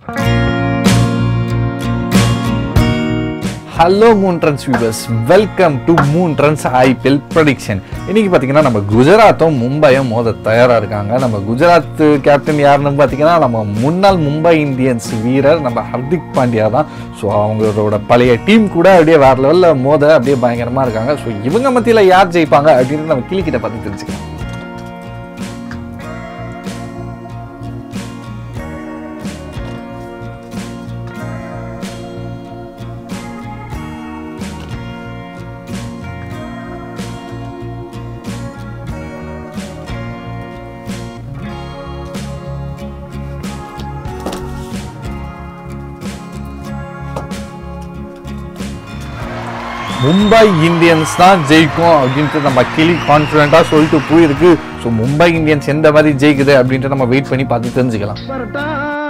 hello Moon Trends viewers welcome to Moon Trends IPL production இன்னைக்கு பார்த்தீங்கன்னா நம்ம குஜராத்தும் மும்பையும் மோத தயாராக இருக்காங்க நம்ம குஜராத் கேப்டன் யாருன்னு பார்த்தீங்கன்னா நம்ம முன்னாள் மும்பை இந்தியன்ஸ் வீரர் நம்ம ஹர்திக் பாண்டியா தான் ஸோ அவங்களோட பழைய டீம் கூட அப்படியே வேற லெவலில் மோத அப்படியே பயங்கரமாக இருக்காங்க ஸோ இவங்க மத்தியில் யார் ஜெயிப்பாங்க அப்படின்னு நம்ம கிளிக்கிட்ட பார்த்து தெரிஞ்சுக்கலாம் மும்பை இந்தியன்ஸ் தான் ஜெயிக்கும் அப்படின்ட்டு நம்ம கிளி கான்ஃபிடென்ட்டாக சொல்லிட்டு போயிருக்கு ஸோ மும்பை இந்தியன்ஸ் எந்த மாதிரி ஜெயிக்குது அப்படின்ட்டு நம்ம வெயிட் பண்ணி பார்த்து தெரிஞ்சுக்கலாம் வரட்டா